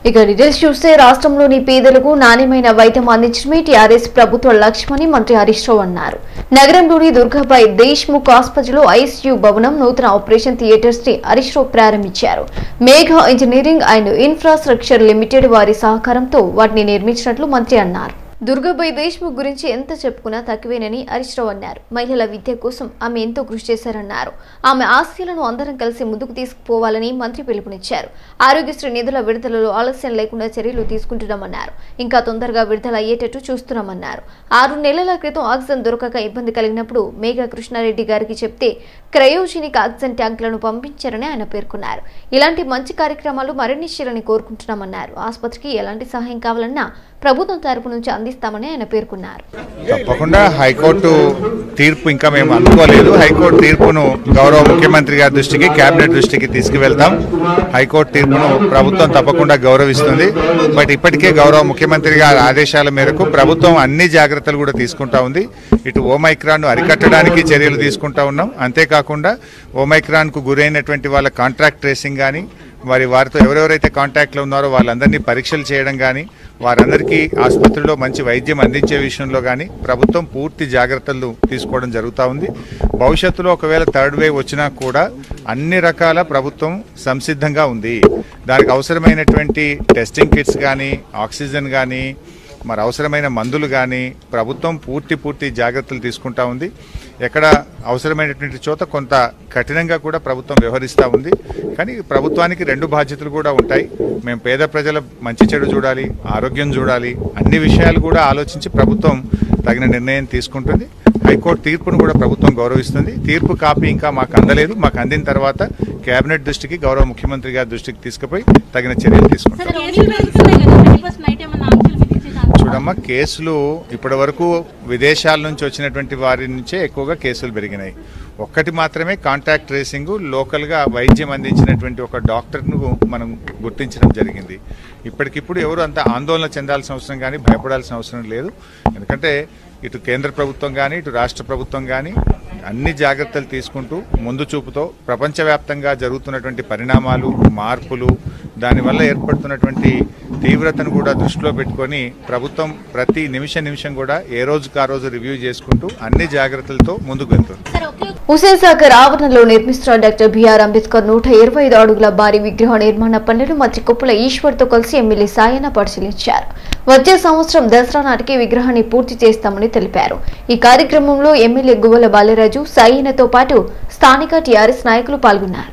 ఇక డీటెయిల్స్ చూస్తే రాష్ట్రంలోని పేదలకు నాణ్యమైన వైద్యం అందించడమే టీఆర్ఎస్ ప్రభుత్వ లక్ష్యమని మంత్రి హరీష్ రావు అన్నారు నగరంలోని దుర్గాబాయ్ దేశ్ముఖ్ ఆసుపత్రిలో ఐసీయూ భవనం నూతన ఆపరేషన్ థియేటర్స్ ని హరీష్ రావు ప్రారంభించారు Megha engineering and infrastructure limited వారి సహకారంతో వాటిని నిర్మించినట్లు మంత్రి అన్నారు దుర్గాబాయ్ దేశ్ముఖ్ గురించి ఎంత చెప్పుకున్నా తక్కువేనని హరీష్ రావు అన్నారు మహిళల విద్య కోసం ఆమె ఎంతో కృషి చేశారన్నారు ఆమె ఆశయాలను అందరం కలిసి ముందుకు తీసుకుపోవాలని మంత్రి పిలుపునిచ్చారు ఆరోగ్యశ్రీ నిధుల విడుదలలో ఆలస్యం లేకుండా చర్యలు తీసుకుంటున్నామన్నారు ఇంకా తొందరగా విడుదల అయ్యేటట్టు చూస్తున్నామన్నారు ఆరు నెలల క్రితం ఆక్సిజన్ దొరకక ఇబ్బంది కలిగినప్పుడు మేఘా కృష్ణారెడ్డి గారికి చెప్తే క్రయోజనిక్ ఆక్సిజన్ ట్యాంకులను పంపించారని ఆయన పేర్కొన్నారు ఇలాంటి మంచి కార్యక్రమాలు మరిన్ని చేయాలని కోరుకుంటున్నామన్నారు ఆసుపత్రికి ఎలాంటి సహాయం కావాలన్నా ప్రభుత్వం తరపు నుంచి అందిస్తామని ఆయన పేర్కొన్నారు తప్పకుండా హైకోర్టు తీర్పు ఇంకా మేము అందుకోలేదు హైకోర్టు తీర్పును గౌరవ ముఖ్యమంత్రి గారి దృష్టికి కేబినెట్ దృష్టికి తీసుకువెళ్తాం హైకోర్టు తీర్పును ప్రభుత్వం తప్పకుండా గౌరవిస్తుంది బట్ ఇప్పటికే గౌరవ ముఖ్యమంత్రి గారి ఆదేశాల మేరకు ప్రభుత్వం అన్ని జాగ్రత్తలు కూడా తీసుకుంటా ఉంది ఇటు ఓమైక్రాన్ అరికట్టడానికి చర్యలు తీసుకుంటా ఉన్నాం అంతేకాకుండా ఓమైక్రాన్ కు గురైనటువంటి వాళ్ళ కాంట్రాక్ట్ ట్రేసింగ్ కానీ మరి వారితో ఎవరెవరైతే కాంటాక్ట్లో ఉన్నారో వాళ్ళందరినీ పరీక్షలు చేయడం కానీ వారందరికీ ఆసుపత్రిలో మంచి వైద్యం అందించే విషయంలో కానీ ప్రభుత్వం పూర్తి జాగ్రత్తలు తీసుకోవడం జరుగుతూ ఉంది భవిష్యత్తులో ఒకవేళ థర్డ్ వేవ్ వచ్చినా కూడా అన్ని రకాల ప్రభుత్వం సంసిద్ధంగా ఉంది దానికి అవసరమైనటువంటి టెస్టింగ్ కిట్స్ కానీ ఆక్సిజన్ కానీ మరి అవసరమైన మందులు కానీ ప్రభుత్వం పూర్తి పూర్తి జాగ్రత్తలు తీసుకుంటా ఉంది ఎక్కడ అవసరమైనటువంటి చోట కొంత కఠినంగా కూడా ప్రభుత్వం వ్యవహరిస్తూ ఉంది కానీ ప్రభుత్వానికి రెండు బాధ్యతలు కూడా ఉంటాయి మేము పేద ప్రజల మంచి చెడు చూడాలి ఆరోగ్యం చూడాలి అన్ని విషయాలు కూడా ఆలోచించి ప్రభుత్వం తగిన నిర్ణయం తీసుకుంటుంది హైకోర్టు తీర్పును కూడా ప్రభుత్వం గౌరవిస్తుంది తీర్పు కాపీ ఇంకా మాకు అందలేదు మాకు అందిన తర్వాత కేబినెట్ దృష్టికి గౌరవ ముఖ్యమంత్రి గారి దృష్టికి తీసుకుపోయి తగిన చర్యలు తీసుకుంటాం సార్ కేసులు పెరుగుతున్నాయి కదా థర్టీ ఫస్ట్ నైట్ ఏమన్నా ఆంక్షలు విధించే ఛాన్స్ చూడమ్మా కేసులు ఇప్పటి వరకు విదేశాల నుంచి వచ్చినటువంటి వారి నుంచే ఎక్కువగా కేసులు పెరిగినాయి ఒక్కటి మాత్రమే కాంటాక్ట్ ట్రేసింగ్ లోకల్గా వైద్యం అందించినటువంటి ఒక డాక్టర్ను మనం గుర్తించడం జరిగింది ఇప్పటికిప్పుడు ఎవరు అంత ఆందోళన చెందాల్సిన అవసరం కానీ భయపడాల్సిన అవసరం లేదు ఎందుకంటే ఇటు కేంద్ర ప్రభుత్వం కానీ ఇటు రాష్ట్ర ప్రభుత్వం కానీ అన్ని జాగ్రత్తలు తీసుకుంటూ ముందు చూపుతో ప్రపంచవ్యాప్తంగా జరుగుతున్నటువంటి పరిణామాలు మార్పులు దానివల్ల ఏర్పడుతున్నటువంటి తీవ్రతను కూడా దృష్టిలో పెట్టుకొని ప్రభుత్వం ప్రతి నిమిష నిమిషం కూడా ఏ రోజుకు ఆ రోజు రివ్యూ చేసుకుంటూ అన్ని జాగ్రత్తలతో ముందుకు వెళ్తుంది సార్ ఒకే హుసేన్ సాగర్ ఆవరణలో నిర్మిస్తున్న డాక్టర్ బిఆర్ అంబేద్కర్ నూట ఇరవై ఐదు అడుగుల భారీ విగ్రహ నిర్మాణ పనులను మంత్రి కుప్పల ఈశ్వర్తో కలిసి ఎమ్మెల్యే సాయన పరిశీలించారు వచ్చే సంవత్సరం దసరా నాటికి విగ్రహాన్ని పూర్తి చేస్తామని తెలిపారు ఈ కార్యక్రమంలో ఎమ్మెల్యే గువ్వల బాలరాజు సాయనతో పాటు స్థానిక టీఆర్ఎస్ నాయకులు పాల్గొన్నారు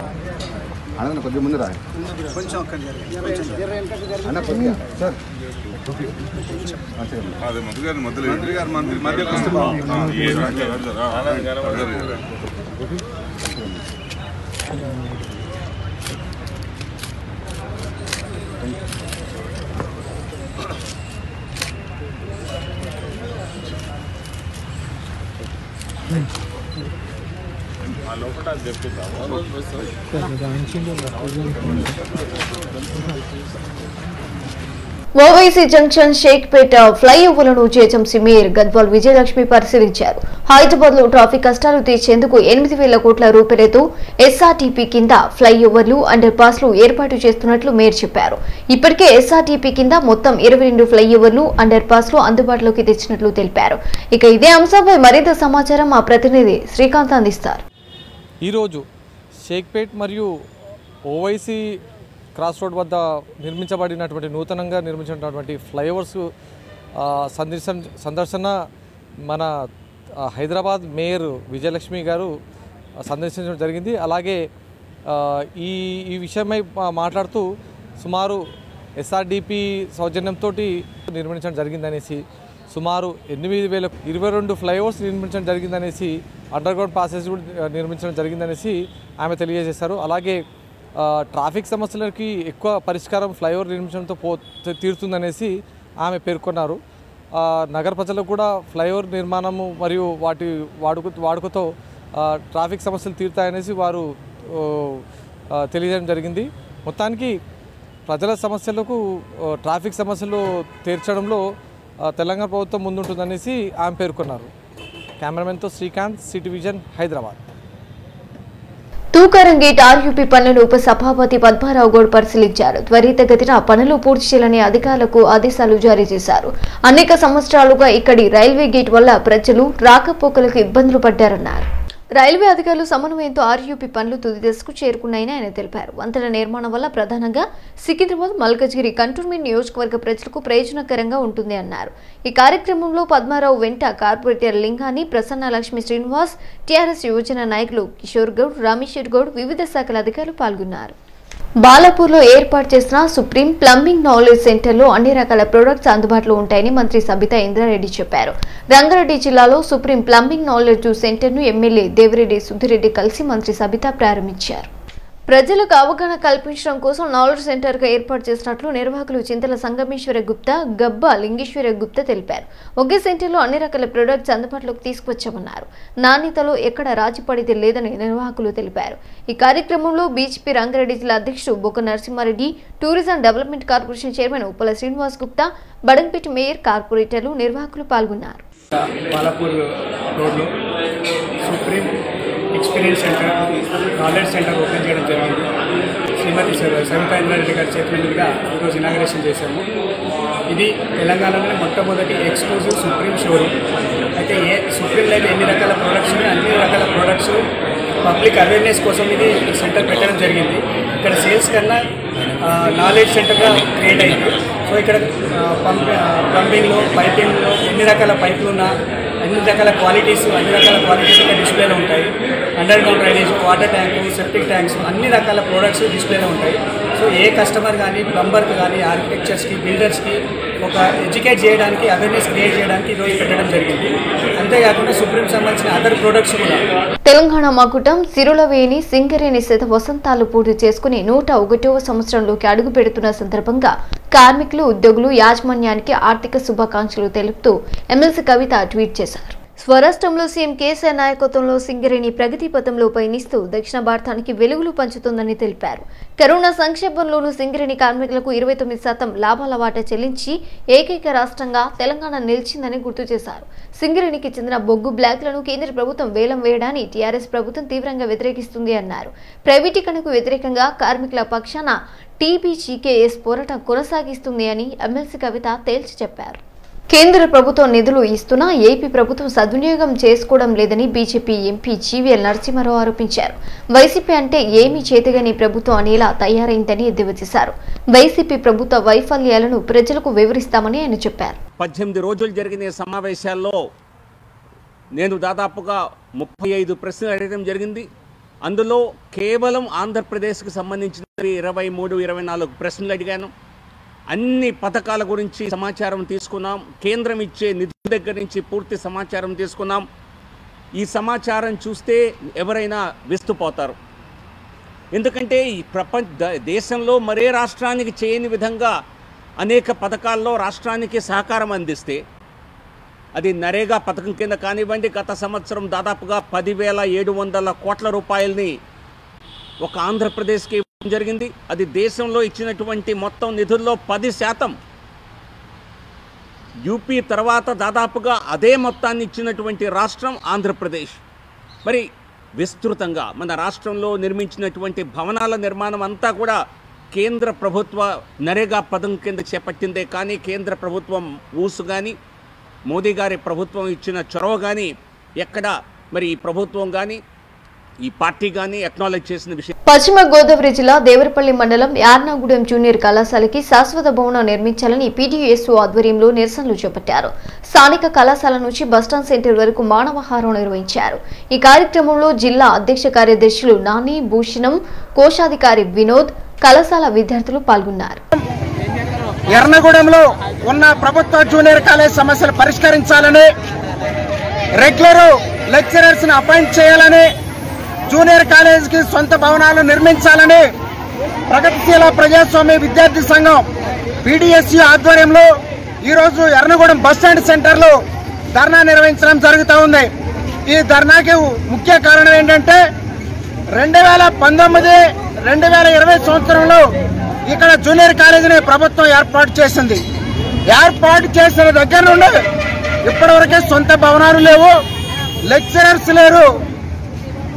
అన్న కొద్దిగా ముందు రా అన్న కొద్దిగా సార్ అదే మంత్రి గారు మధ్యలో మంత్రి గారు మంత్రి మధ్యలో వస్తే బాగుంటుంది. ఈ రాజ్యం రాజారా? రాజారా? ఓవైసీ జంక్షన్ షేక్పేట ఫ్లైఓవర్లను జేజంసీ మేయర్ గద్వాల్ విజయలక్ష్మి పరిశీలించారు హైదరాబాద్ లో ట్రాఫిక్ కష్టాలు తీర్చేందుకు ఎనిమిది వేల కోట్ల రూపాయలతో ఎస్ఆర్టీపీ కింద ఫ్లైఓవర్లు అండర్ పాస్లు ఏర్పాటు చేస్తున్నట్లు మేయర్ చెప్పారు ఇప్పటికే ఎస్ఆర్టీపీ కింద మొత్తం ఇరవై రెండు ఫ్లైఓవర్లు అండర్ పాస్లు అందుబాటులోకి తెచ్చినట్లు తెలిపారు ఇక ఇదే అంశంపై మరింత సమాచారం మా ప్రతినిధి శ్రీకాంత్ అందిస్తారు ఈరోజు షేక్పేట్ మరియు ఓవైసీ క్రాస్ రోడ్ వద్ద నిర్మించబడినటువంటి నూతనంగా నిర్మించినటువంటి ఫ్లైఓవర్స్ ఆ, సందర్శన సందర్శన మన ఆ, హైదరాబాద్ మేయర్ విజయలక్ష్మి గారు సందర్శించడం జరిగింది అలాగే ఆ, ఈ ఈ విషయమై మా- మాట్లాడుతూ సుమారు ఎస్ఆర్డిపి సౌజన్యంతో నిర్మించడం జరిగిందనేసి సుమారు ఎనిమిది వేల ఇరవై రెండు ఫ్లైఓవర్స్ నిర్మించడం జరిగిందనేసి అండర్ గ్రౌండ్ పాసెస్ కూడా నిర్మించడం జరిగిందనేసి ఆమె తెలియజేశారు అలాగే ఆ, ట్రాఫిక్ సమస్యలకి ఎక్కువ పరిష్కారం ఫ్లైఓవర్ నిర్మించడంతో పో తీరుతుందనేసి ఆమె పేర్కొన్నారు ఆ, నగర ప్రజలకు కూడా ఫ్లైఓవర్ నిర్మాణము మరియు వాటి వాడుక వాడుకతో ఆ, ట్రాఫిక్ సమస్యలు తీరుతాయనేసి వారు ఓ, ఆ, తెలియజేయడం జరిగింది మొత్తానికి ప్రజల సమస్యలకు ఆ, ట్రాఫిక్ సమస్యలు తీర్చడంలో ఆ, తెలంగాణ ప్రభుత్వం ముందుంటుందనేసి ఆమె పేర్కొన్నారు కెమెరామెన్తో Srikanth city vision Hyderabad Tukaram gate RUB పనులను ఉప సభాపతి పద్మారావు గౌడ్ పరిశీలించారు త్వరితగతిన పనులు పూర్తి చేయాలని అధికారులకు ఆదేశాలు జారీ చేశారు అనేక సంవత్సరాలుగా ఇక్కడి రైల్వే గేట్ వల్ల ప్రజలు రాకపోకలకు ఇబ్బందులు పడ్డారన్నారు రైల్వే అధికారులు సమన్వయంతో ఆర్యూపీ పనులు తుది దశకు చేరుకున్నాయని ఆయన తెలిపారు వంతెన నిర్మాణం వల్ల ప్రధానంగా సికింద్రాబాద్ మల్కజ్గిరి కంటోన్మెంట్ నియోజకవర్గ ప్రజలకు ప్రయోజనకరంగా ఉంటుంది అన్నారు ఈ కార్యక్రమంలో పద్మారావు వెంట కార్పొరేటర్ లింగాని ప్రసన్న లక్ష్మి శ్రీనివాస్ టీఆర్ఎస్ యువజన నాయకులు కిషోర్ గౌడ్ రామేశ్వర్ గౌడ్ వివిధ శాఖల అధికారులు పాల్గొన్నారు బాలాపూర్లో ఏర్పాటు చేసిన సుప్రీం ప్లంబింగ్ నాలెడ్జ్ సెంటర్లో అన్ని రకాల ప్రొడక్ట్స్ అందుబాటులో ఉంటాయని మంత్రి సబితా ఇంద్రారెడ్డి చెప్పారు రంగారెడ్డి జిల్లాలో సుప్రీం ప్లంబింగ్ నాలెడ్జ్ సెంటర్ను ఎమ్మెల్యే దేవిరెడ్డి సుధిరెడ్డి కలిసి మంత్రి సబితా ప్రారంభించారు ప్రజలకు అవగాహన కల్పించడం కోసం నాలెడ్జ్ సెంటర్ గా ఏర్పాటు చేసినట్లు నిర్వాహకులు చింతల సంగమేశ్వర గుప్తా గబ్బా లింగేశ్వర గుప్తా తెలిపారు ఒకే సెంటర్లో అన్ని రకాల ప్రొడక్ట్స్ అందుబాటులోకి తీసుకువచ్చామన్నారు నాణ్యతలో ఎక్కడ రాజీ పడితే లేదని నిర్వాహకులు తెలిపారు ఈ కార్యక్రమంలో బీజేపీ రంగారెడ్డి జిల్లా అధ్యక్షుడు Bokka Narasimha Reddy tourism development corporation chairman Uppala Srinivas Gupta Badangpet mayor కార్పొరేటర్లు నిర్వాహకులు పాల్గొన్నారు బాలాపూర్ రోడ్లో Supreme experience centre knowledge centre open చేయడం జరిగింది శ్రీమతి స- సవితా ఇంద్రారెడ్డి గారి చేతుల మీదుగా ఈరోజు ఇనాగ్రేషన్ చేశాము ఇది తెలంగాణలోనే మొట్టమొదటి ఎక్స్క్లూజివ్ సుప్రీం షోరూమ్ అయితే ఏ సుప్రీంలో అయితే ఎన్ని రకాల ప్రొడక్ట్స్ ఉన్నాయి అన్ని రకాల ప్రొడక్ట్స్ పబ్లిక్ అవేర్నెస్ కోసం ఇది ఈ సెంటర్ పెట్టడం జరిగింది ఇక్కడ సేల్స్ కన్నా నాలెడ్జ్ సెంటర్గా క్రియేట్ అయింది సో ఇక్కడ పంప్ ప్లంబింగ్లో పైపింగ్లో ఎన్ని రకాల పైపులు ఉన్నా అన్ని రకాల క్వాలిటీస్ అన్ని రకాల క్వాలిటీస్ ఇక్కడ డిస్ప్లేలో ఉంటాయి under ground drainage water tank septic tanks అన్ని రకాల ప్రోడక్ట్స్ డిస్ప్లేలో ఉంటాయి సో ఏ కస్టమర్ కానీ ప్లంబర్కి కానీ ఆర్కిటెక్చర్స్కి బిల్డర్స్కి ఒక ఎడ్యుకేట్ చేయడానికి అవేర్నెస్ క్రియేట్ చేయడానికి ఈరోజు పెట్టడం జరిగింది అంతేకాకుండా సుప్రీం సంబంధించిన అదర్ ప్రోడక్ట్స్ కూడా తెలంగాణ మకుటం సిరులవేణి సింగరేణి శత వసంతాలు పూర్తి చేసుకుని నూట ఒకటవ సంవత్సరంలోకి అడుగు పెడుతున్న సందర్భంగా కార్మికులు ఉద్యోగులు యాజమాన్యానికి ఆర్థిక శుభాకాంక్షలు తెలుపుతూ ఎమ్మెల్సీ కవిత ట్వీట్ చేశారు స్వరాష్ట్రంలో సీఎం కేసీఆర్ నాయకత్వంలో సింగరేణి ప్రగతి పథంలో పయనిస్తూ దక్షిణ భారతానికి వెలుగులు పంచుతుందని తెలిపారు కరోనా సంక్షేమంలోనూ సింగరేణి కార్మికులకు ఇరవై తొమ్మిది శాతం లాభాల వాటా చెల్లించి ఏకైక రాష్ట్రంగా తెలంగాణ నిలిచిందని గుర్తు చేశారు సింగరేణికి చెందిన బొగ్గు బ్లాక్లను కేంద్ర ప్రభుత్వం వేలం వేయడాన్ని టీఆర్ఎస్ ప్రభుత్వం తీవ్రంగా వ్యతిరేకిస్తుంది అన్నారు ప్రైవేటీకరణకు వ్యతిరేకంగా కార్మికుల పక్షాన టీబీజీకేఎస్ పోరాటం కొనసాగిస్తుంది అని ఎమ్మెల్సీ కవిత తేల్చి చెప్పారు కేంద్ర ప్రభుత్వం నిధులు ఇస్తున్నా ఏపీ ప్రభుత్వం సద్వినియోగం చేసుకోవడం లేదని బీజేపీ ఎంపీ జీవీఎల్ నరసింహారావు ఆరోపించారు వైసీపీ అంటే ఏమీ చేతగని ప్రభుత్వం అనేలా తయారైందని ఎద్దేవా చేశారు వైసీపీ ప్రభుత్వ వైఫల్యాలను ప్రజలకు వివరిస్తామని ఆయన చెప్పారు పద్దెనిమిది రోజులు జరిగిన ఈ సమావేశాల్లో నేను దాదాపుగా ముప్పై ఐదు ప్రశ్నలు అడగడం జరిగింది అందులో కేవలం ఆంధ్రప్రదేశ్కి సంబంధించిన ఇరవై మూడు ఇరవై నాలుగు ప్రశ్నలు అడిగాను అన్ని పథకాల గురించి సమాచారం తీసుకున్నాం కేంద్రం ఇచ్చే నిధుల దగ్గర నుంచి పూర్తి సమాచారం తీసుకున్నాం ఈ సమాచారం చూస్తే ఎవరైనా విస్తుపోతారు ఎందుకంటే ఈ ప్రపంచ ద- దేశంలో మరే రాష్ట్రానికి చేయని విధంగా అనేక పథకాల్లో రాష్ట్రానికి సహకారం అందిస్తే అది నరేగా పథకం కింద కానివ్వండి గత సంవత్సరం దాదాపుగా పదివేల ఏడు వందల కోట్ల రూపాయలని ఒక ఆంధ్రప్రదేశ్కి ఇవ్వడం జరిగింది అది దేశంలో ఇచ్చినటువంటి మొత్తం నిధుల్లో పది శాతం యూపీ తర్వాత దాదాపుగా అదే మొత్తాన్ని ఇచ్చినటువంటి రాష్ట్రం ఆంధ్రప్రదేశ్ మరి విస్తృతంగా మన రాష్ట్రంలో నిర్మించినటువంటి భవనాల నిర్మాణం అంతా కూడా కేంద్ర ప్రభుత్వ నరేగా పథకం కింద చేపట్టిందే కానీ కేంద్ర ప్రభుత్వం ఊసు కానీ మోదీ గారి ప్రభుత్వం ఇచ్చిన చొరవ కానీ ఎక్కడ మరి ఈ ప్రభుత్వం కానీ ఈ పార్టీ కానీ అక్నాలెడ్జ్ చేసిన విషయం పశ్చిమ గోదావరి జిల్లా దేవరపల్లి మండలం యార్నాగూడెం జూనియర్ కళాశాలకి శాశ్వత భవనం నిర్మించాలని పీటీఎస్ఓ ఆధ్వర్యంలో నిరసనలు చేపట్టారు స్థానిక కళాశాల నుంచి బస్టాండ్ సెంటర్ వరకు మానవహారం నిర్వహించారు ఈ కార్యక్రమంలో జిల్లా అధ్యక్ష కార్యదర్శులు నాని భూషణం కోశాధికారి వినోద్ కళాశాల విద్యార్థులు పాల్గొన్నారు ఎర్నగూడెంలో ఉన్న ప్రభుత్వ జూనియర్ కాలేజ్ సమస్యలు పరిష్కరించాలని రెగ్యులర్ లెక్చరర్స్ ని అపాయింట్ చేయాలని జూనియర్ కాలేజ్ కి సొంత భవనాలు నిర్మించాలని ప్రగతిశీల ప్రజాస్వామ్య విద్యార్థి సంఘం పీడిఎస్యు ఆధ్వర్యంలో ఈరోజు ఎర్నగూడెం బస్టాండ్ సెంటర్ లో ధర్నా నిర్వహించడం జరుగుతూ ఉంది ఈ ధర్నాకి ముఖ్య కారణం ఏంటంటే రెండు వేల పంతొమ్మిది రెండు వేల ఇరవై సంవత్సరంలో ఇక్కడ జూనియర్ కాలేజీని ప్రభుత్వం ఏర్పాటు చేసింది ఏర్పాటు చేసిన దగ్గర నుండి ఇప్పటివరకే సొంత భవనాలు లేవు లెక్చరర్స్ లేరు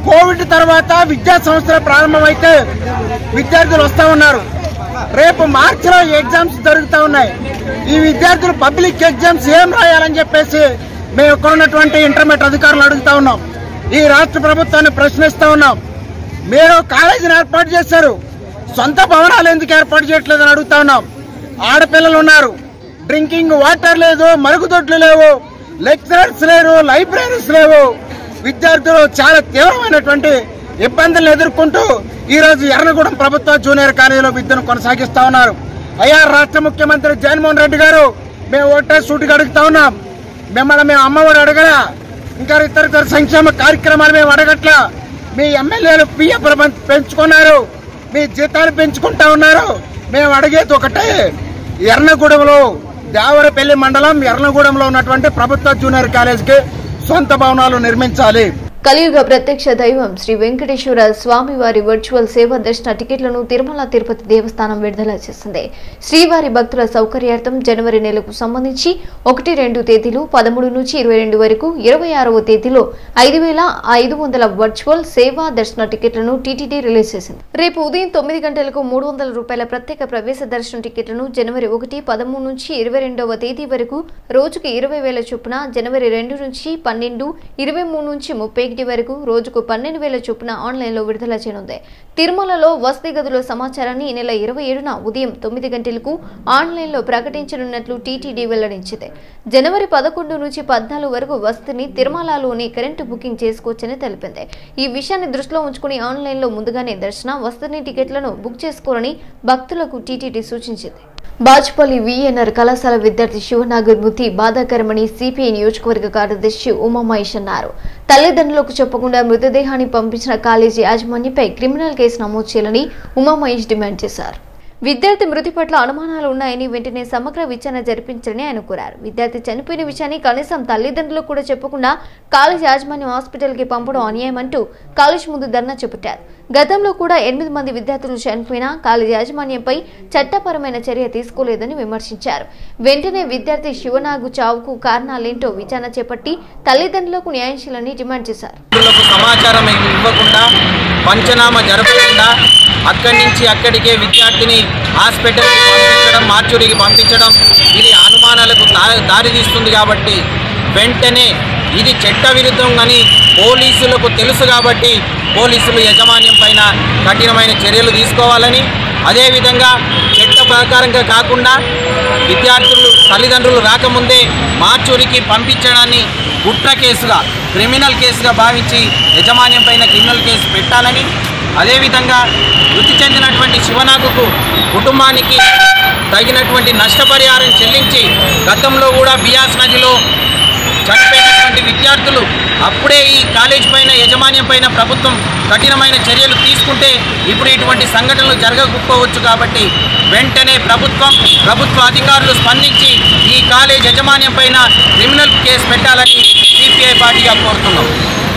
కోవిడ్ తర్వాత విద్యా సంవత్సరం ప్రారంభమైతే విద్యార్థులు వస్తా ఉన్నారు రేపు మార్చిలో ఎగ్జామ్స్ జరుగుతూ ఉన్నాయి ఈ విద్యార్థులు పబ్లిక్ ఎగ్జామ్స్ ఏం రాయాలని చెప్పేసి మేము ఇక్కడ ఉన్నటువంటి ఇంటర్మీడియట్ అధికారులు అడుగుతా ఉన్నాం ఈ రాష్ట్ర ప్రభుత్వాన్ని ప్రశ్నిస్తా ఉన్నాం మీరు కాలేజీని ఏర్పాటు చేశారు సొంత భవనాలు ఎందుకు ఏర్పాటు చేయట్లేదని అడుగుతా ఉన్నాం ఆడపిల్లలు ఉన్నారు డ్రింకింగ్ వాటర్ లేదు మరుగుదొడ్లు లేవు లెక్చరర్స్ లేరు లైబ్రరీస్ లేవు విద్యార్థులు చాలా తీవ్రమైనటువంటి ఇబ్బందులు ఎదుర్కొంటూ ఈ రోజు ఎర్రగూడెం ప్రభుత్వ జూనియర్ కాలేజీలో విద్యను కొనసాగిస్తా ఉన్నారు అయ్యా రాష్ట్ర ముఖ్యమంత్రి జగన్మోహన్ రెడ్డి గారు మేము ఒకటే సూటిగా అడుగుతా ఉన్నాం మిమ్మల్ని మేము అమ్మఒడి అడగలా ఇంకా ఇతర ఇతర సంక్షేమ కార్యక్రమాలు మేము అడగట్లా మీ ఎమ్మెల్యేలు పిఎఫ్ పెంచుకున్నారు మీ జీతాలు పెంచుకుంటా ఉన్నారు మేము అడిగేది ఒకటే ఎర్నగూడెంలో దేవరపల్లి మండలం ఎర్నగూడెంలో ఉన్నటువంటి ప్రభుత్వ జూనియర్ కాలేజీకి సొంత భవనాలు నిర్మించాలి కలియుగ ప్రత్యక్ష దైవం శ్రీ వెంకటేశ్వర స్వామి వారి వర్చువల్ సేవ దర్శన టికెట్లను తిరుమల తిరుపతి దేవస్థానం విడుదల చేసింది శ్రీవారి భక్తుల సౌకర్యార్థం జనవరి నెలకు సంబంధించి ఒకటి రెండు తేదీలు పదమూడు నుంచి ఇరవై రెండు వరకు ఇరవై ఆరవ తేదీలో ఐదు వేల ఐదు వందల వర్చువల్ సేవా దర్శన టికెట్లను టీటీడీ రిలీజ్ చేసింది రేపు ఉదయం తొమ్మిది గంటలకు మూడు వందల రూపాయల ప్రత్యేక ప్రవేశ దర్శన టికెట్లను జనవరి ఒకటి పదమూడు నుంచి ఇరవై రెండవ తేదీ వరకు రోజుకు ఇరవై వేల చొప్పున జనవరి రెండు నుంచి పన్నెండు ఇరవై మూడు నుంచి ముప్పై ఒకటి వరకు రోజుకు పన్నెండు వేల చొప్పున ఆన్లైన్లో విడుదల చేయనుంది తిరుమలలో వసతి గదుల సమాచారాన్ని ఈ నెల ఇరవై ఏడున ఉదయం తొమ్మిది గంటలకు ఆన్లైన్లో ప్రకటించనున్నట్లు టీటీడీ వెల్లడించింది జనవరి పదకొండు నుంచి పద్నాలుగు వరకు వసతిని తిరుమలలోని కరెంటు బుకింగ్ చేసుకోవచ్చని తెలిపింది ఈ విషయాన్ని దృష్టిలో ఉంచుకుని ఆన్లైన్లో ముందుగానే దర్శన వసతిని టికెట్లను బుక్ చేసుకోవాలని భక్తులకు టీటీడీ సూచించింది బాజ్పల్లి విఎన్ఆర్ కళాశాల విద్యార్థి శివనాగర్ మృతి బాధాకరమని సిపిఐ నియోజకవర్గ కార్యదర్శి ఉమామహేష్ అన్నారు తల్లిదండ్రులకు చెప్పకుండా మృతదేహాన్ని పంపించిన కాలేజీ యాజమాన్యంపై క్రిమినల్ కేసు నమోదు చేయాలని ఉమామహేష్ డిమాండ్ చేశారు విద్యార్థి మృతి పట్ల అనుమానాలు ఉన్నాయని వెంటనే సమగ్ర విచారణ జరిపించాలని ఆయన కోరారు విద్యార్థి చనిపోయిన విషయాన్ని కనీసం తల్లిదండ్రులకు కూడా చెప్పకుండా కాలేజ్ యాజమాన్యం హాస్పిటల్కి పంపడం అన్యాయమంటూ కాలేజ్ ముందు ధర్నా చేపట్టారు గతంలో కూడా ఎనిమిది మంది విద్యార్థులు చనిపోయినా కాలేజ్ యాజమాన్యంపై చట్టపరమైన చర్య తీసుకోలేదని విమర్శించారు వెంటనే విద్యార్థి శివనాగు చావుకు కారణాలేంటో విచారణ చేపట్టి తల్లిదండ్రులకు న్యాయం చేయాలని డిమాండ్ చేశారు తల్లిదండ్రులకు సమాచారం ఇవ్వకుండా పంచనామా జరపకుండా అక్కడి నుంచి అక్కడికే విద్యార్థిని హాస్పిటల్కి పంపించడం మార్చురికి పంపించడం ఇది అనుమానాలకు దా- దారితీస్తుంది కాబట్టి వెంటనే ఇది చట్ట విరుద్ధం అని పోలీసులకు తెలుసు కాబట్టి పోలీసులు యజమాన్యం పైన కఠినమైన చర్యలు తీసుకోవాలని అదేవిధంగా చట్ట ప్రకారంగా కాకుండా విద్యార్థులు తల్లిదండ్రులు రాకముందే మార్చూరికి పంపించడాన్ని కుట్ర కేసుగా క్రిమినల్ కేసుగా భావించి యజమాన్యం పైన క్రిమినల్ కేసు పెట్టాలని అదేవిధంగా మృతి చెందినటువంటి శివనాగుకు కుటుంబానికి తగినటువంటి నష్టపరిహారం చెల్లించి గతంలో కూడా బియాస్ నదిలో చనిపోయినటువంటి విద్యార్థులు అప్పుడే ఈ కాలేజ్ పైన యజమాన్యం పైన ప్రభుత్వం కఠినమైన చర్యలు తీసుకుంటే ఇప్పుడు ఇటువంటి సంఘటనలు జరగకపోవచ్చు కాబట్టి వెంటనే ప్రభుత్వం ప్రభుత్వ అధికారులు స్పందించి ఈ కాలేజ్ యజమాన్యం పైన క్రిమినల్ కేసు పెట్టాలని సిపిఐ పార్టీగా కోరుతున్నాం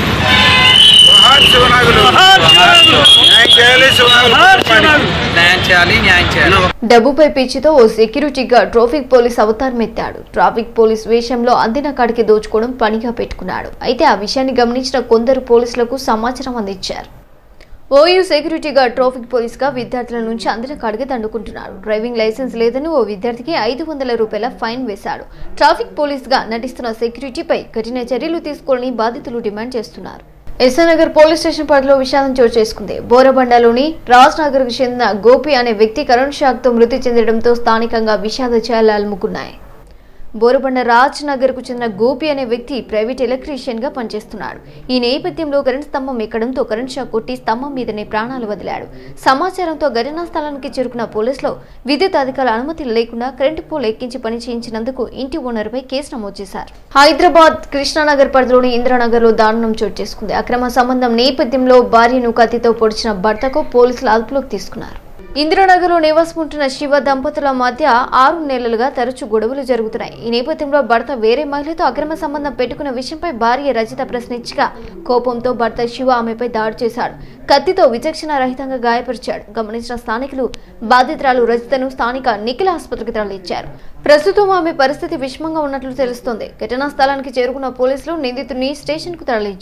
న్యాయం చేయాలి న్యాయం చేయాలి డబ్బుపై పిచ్చితో ఓ సెక్యూరిటీ గార్డ్ ట్రాఫిక్ పోలీస్ అవతారం ఎత్తాడు ట్రాఫిక్ పోలీస్ వేషంలో అందిన కాడికి దోచుకోవడం పనిగా పెట్టుకున్నాడు అయితే ఆ విషయాన్ని గమనించిన కొందరు పోలీసులకు సమాచారం అందించారు OU security guard traffic police గా విద్యార్థుల నుంచి అందిన కాడికి దండుకుంటున్నాడు డ్రైవింగ్ లైసెన్స్ లేదని ఓ విద్యార్థికి ఐదు వందల రూపాయల ఫైన్ వేశాడు ట్రాఫిక్ పోలీస్ గా నటిస్తున్న సెక్యూరిటీపై కఠిన చర్యలు తీసుకోవాలని బాధితులు డిమాండ్ చేస్తున్నారు ఎస్ఎనగర్ పోలీస్ స్టేషన్ పరిధిలో విషాదం చోటు చేసుకుంది బోరబండలోని రాజ్ నగర్ కు చెందిన గోపి అనే వ్యక్తి కరెంట్ షాక్ తో మృతి చెందడంతో స్థానికంగా విషాద ఛాయలు అలుముకున్నాయి బోరబండ రాజ్ నగర్ కు చెందిన గోపి అనే వ్యక్తి ప్రైవేట్ ఎలక్ట్రీషియన్ గా పనిచేస్తున్నాడు ఈ నేపథ్యంలో కరెంట్ స్తంభం ఎక్కడంతో కరెంట్ షాక్ కొట్టి స్తంభం మీదనే ప్రాణాలు వదిలాడు సమాచారంతో ఘటనా స్థలానికి చేరుకున్న పోలీసులు విద్యుత్ అధికారుల అనుమతి లేకుండా కరెంటు పోల్ ఎక్కించి పని చేయించినందుకు ఇంటి ఓనర్ పై కేసు నమోదు చేశారు హైదరాబాద్ కృష్ణానగర్ పరిధిలోని ఇంద్రానగర్ లో దారుణం చోటు చేసుకుంది అక్రమ సంబంధం నేపథ్యంలో భార్యను కత్తితో పొడిచిన భర్తకు పోలీసులు అదుపులోకి తీసుకున్నారు ఇంద్రనగర్లో నివాసముంటున్న శివ దంపతుల మధ్య ఆరు నెలలుగా తరచూ గొడవలు జరుగుతున్నాయి ఈ నేపథ్యంలో భర్త వేరే మహిళతో అక్రమ సంబంధం పెట్టుకున్న విషయంపై భార్య రజిత ప్రశ్నించగా కోపంతో భర్త శివ ఆమెపై దాడి చేశాడు కత్తితో విచక్షణ రహితంగా గాయపరిచాడు గమనించిన స్థానికులు బాధితురాలు రజితను స్థానిక నిఖిల ఆసుపత్రికి తరలించారు ప్రస్తుతం ఆమె పరిస్థితి విషమంగా ఉన్నట్లు తెలుస్తోంది ఘటనా స్థలానికి చేరుకున్న పోలీసులు నిందితుడిని స్టేషన్కు తరలించారు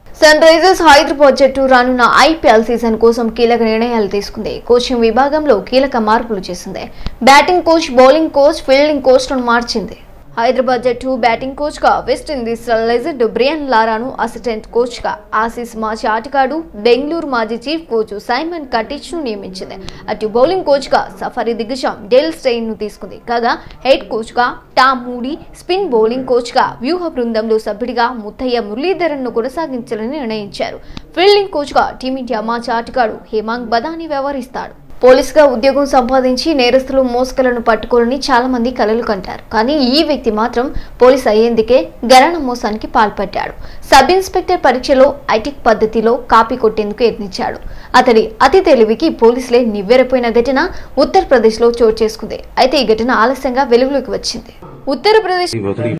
సన్ రైజర్స్ హైదరాబాద్ జట్టు రానున్న ఐపీఎల్ సీజన్ కోసం కీలక నిర్ణయాలు తీసుకుంది కోచింగ్ విభాగంలో కీలక మార్పులు చేసింది batting coach bowling coach fielding కోచ్లను మార్చింది హైదరాబాద్ జట్టు బ్యాటింగ్ కోచ్ గా వెస్టిండీస్ లెజెండ్ బ్రియాన్ లారాను అసిస్టెంట్ కోచ్ గా ఆసీస్ మాజీ ఆటగాడు బెంగళూరు మాజీ చీఫ్ కోచ్ సైమన్ కటిచ్ ను నియమించింది అటు బౌలింగ్ కోచ్ గా సఫారీ దిగ్గజం డెల్ స్టెయిన్ ను తీసుకుంది కాగా హెడ్ కోచ్ గా Tom Moody spin bowling coach గా వ్యూహ బృందంలో సభ్యుడిగా ముత్తయ్య మురళీధరన్ ను కొనసాగించాలని నిర్ణయించారు ఫీల్డింగ్ కోచ్ గా టీమిండియా మాజీ ఆటగాడు హేమాంగ్ బదాని వ్యవహరిస్తాడు పోలీసుగా ఉద్యోగం సంపాదించి నేరస్తులు మోసకలను పట్టుకోవాలని చాలా మంది కలలు కంటారు కానీ ఈ వ్యక్తి మాత్రం పోలీస్ అయ్యేందుకే గరణ మోసానికి పాల్పడ్డాడు సబ్ ఇన్స్పెక్టర్ పరీక్షలో ఐటిక్ పద్ధతిలో కాపీ కొట్టేందుకు యత్నించాడు అతడి అతి తెలివికి పోలీసులే నివ్వెరపోయిన ఘటన ఉత్తరప్రదేశ్ లో చోటు చేసుకుంది అయితే ఈ ఘటన ఆలస్యంగా వెలుగులోకి వచ్చింది ఉత్తరప్రదేశ్